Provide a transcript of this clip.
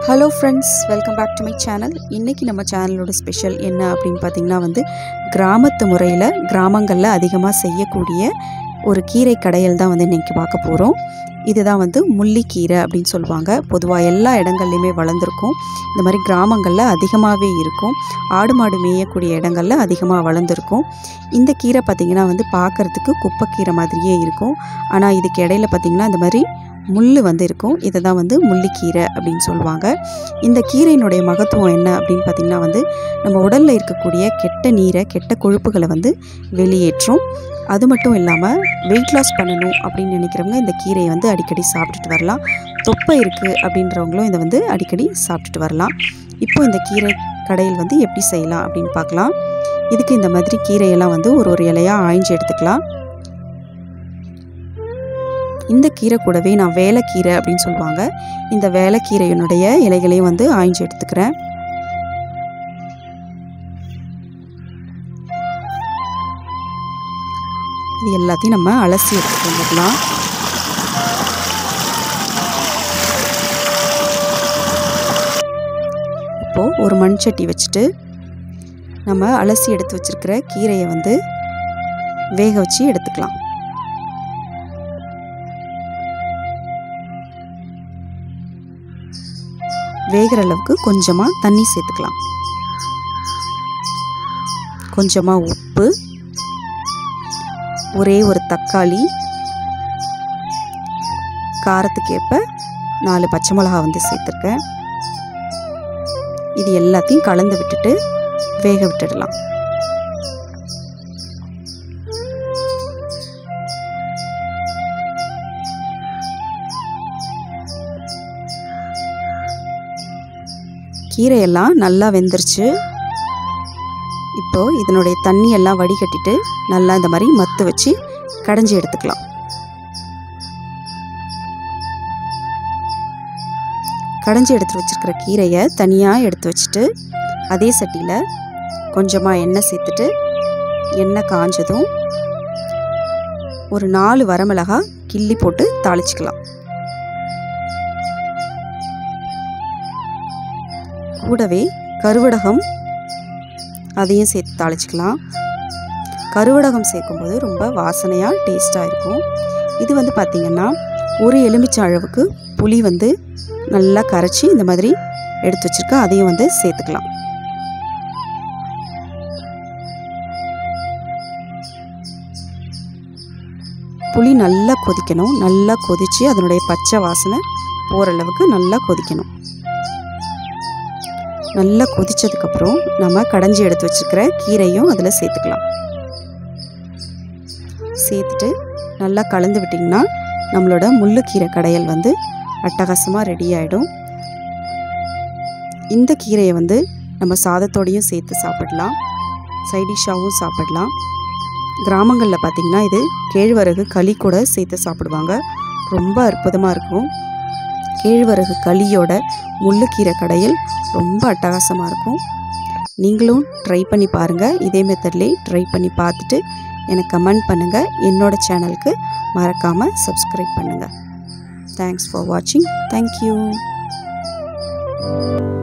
hello friends welcome back to my channel இன்றைக்கி நம்ம சேனலோட ஸ்பெஷல் என்ன அப்படின்னு பார்த்தீங்கன்னா வந்து கிராமத்து முறையில் கிராமங்களில் அதிகமாக செய்யக்கூடிய ஒரு கீரை கடையல் தான் வந்து இன்றைக்கி பார்க்க போகிறோம் இதுதான் வந்து முள்ளிக்கீரை அப்படின்னு சொல்லுவாங்க பொதுவாக எல்லா இடங்கள்லையுமே வளர்ந்துருக்கும் இந்த மாதிரி கிராமங்களில் அதிகமாகவே இருக்கும் ஆடு மாடு மேயக்கூடிய இடங்களில் அதிகமாக வளர்ந்துருக்கும் இந்த கீரை பார்த்திங்கன்னா வந்து பார்க்குறதுக்கு குப்பைக்கீரை மாதிரியே இருக்கும் ஆனால் இதுக்கு இடையில பார்த்திங்கன்னா இந்த மாதிரி முள் வந்து இருக்கும் இதை தான் வந்து முள்ளிக்கீரை அப்படின்னு சொல்லுவாங்க இந்த கீரையினுடைய மகத்துவம் என்ன அப்படின்னு பார்த்திங்கன்னா வந்து நம்ம உடலில் இருக்கக்கூடிய கெட்ட நீரை கெட்ட கொழுப்புகளை வந்து வெளியேற்றும் அது மட்டும் இல்லாமல் வெயிட் லாஸ் பண்ணணும் அப்படின்னு நினைக்கிறவங்க இந்த கீரையை வந்து அடிக்கடி சாப்பிட்டுட்டு வரலாம் தொப்பை இருக்குது அப்படின்றவங்களும் இதை வந்து அடிக்கடி சாப்பிட்டுட்டு வரலாம் இப்போ இந்த கீரை கடையில் வந்து எப்படி செய்யலாம் அப்படின்னு பார்க்கலாம் இதுக்கு இந்த மாதிரி கீரையெல்லாம் வந்து ஒரு ஒரு இலையாக ஆய்ஞ்சு எடுத்துக்கலாம் இந்த கீரை கூடவே நான் வேலைக்கீரை அப்படின்னு சொல்லுவாங்க இந்த வேலைக்கீரையினுடைய இலைகளையும் வந்து ஆய்ஞ்சு எடுத்துக்கிறேன் இது எல்லாத்தையும் நம்ம அலசி எடுத்துட்டு வந்துடலாம் இப்போது ஒரு மண் சட்டி வச்சுட்டு நம்ம அலசி எடுத்து வச்சிருக்கிற கீரையை வந்து வேக வச்சு எடுத்துக்கலாம் வேகிற அளவுக்கு கொஞ்சமாக தண்ணி சேர்த்துக்கலாம் கொஞ்சமாக உப்பு ஒரே ஒரு தக்காளி காரத்துக்கு ஏற்ப நாலு பச்சை மிளகா வந்து சேர்த்துருக்கேன் இது எல்லாத்தையும் கலந்து விட்டுட்டு வேக விட்டுடலாம் கீரையெல்லாம் நல்லா வெந்துருச்சு இப்போது இதனுடைய தண்ணியெல்லாம் வடிகட்டிட்டு நல்லா இந்த மாதிரி மத்து வச்சு கடைஞ்சி எடுத்துக்கலாம் கடைஞ்சி எடுத்து வச்சுருக்கிற கீரையை தனியாக எடுத்து வச்சுட்டு அதே சட்டியில் கொஞ்சமாக எண்ணெய் சேர்த்துட்டு எண்ணெய் காஞ்சதும் ஒரு நாலு வரமிளகா கிள்ளி போட்டு தாளிச்சிக்கலாம் கூடவே கருவடகம் அதையும் சேர்த்து தாளிச்சிக்கலாம் கருவடகம் சேர்க்கும்போது ரொம்ப வாசனையாக டேஸ்ட்டாக இருக்கும் இது வந்து பார்த்திங்கன்னா ஒரு எலுமிச்சை அளவுக்கு புளி வந்து நல்லா கரைச்சி இந்த மாதிரி எடுத்து வச்சுருக்கேன் அதையும் வந்து சேர்த்துக்கலாம் புளி நல்லா கொதிக்கணும் நல்லா கொதித்து அதனுடைய பச்சை வாசனை போகிற அளவுக்கு நல்லா கொதிக்கணும் நல்லா கொதித்ததுக்கப்புறம் நம்ம கடைஞ்சி எடுத்து வச்சுருக்கிற கீரையும் அதில் சேர்த்துக்கலாம் சேர்த்துட்டு நல்லா கலந்து விட்டிங்கன்னா நம்மளோட முள்ளுக்கீரை கடையல் வந்து அட்டகாசமாக ரெடி ஆகிடும் இந்த கீரையை வந்து நம்ம சாதத்தோடையும் சேர்த்து சாப்பிடலாம் சைடிஷாகவும் சாப்பிடலாம் கிராமங்களில் பார்த்திங்கன்னா இது கேழ்வரகு களி கூட சேர்த்து சாப்பிடுவாங்க ரொம்ப அற்புதமாக இருக்கும் கேழ்வரகு களியோட முள்ளுக்கீரை கடையில் ரொம்ப அட்டகாசமாக இருக்கும் நீங்களும் ட்ரை பண்ணி பாருங்கள் இதே மெத்தட்லேயே ட்ரை பண்ணி பார்த்துட்டு எனக்கு கமெண்ட் பண்ணுங்கள் என்னோடய சேனலுக்கு மறக்காமல் சப்ஸ்கிரைப் பண்ணுங்கள் தேங்க்ஸ் ஃபார் வாட்சிங் தேங்க்யூ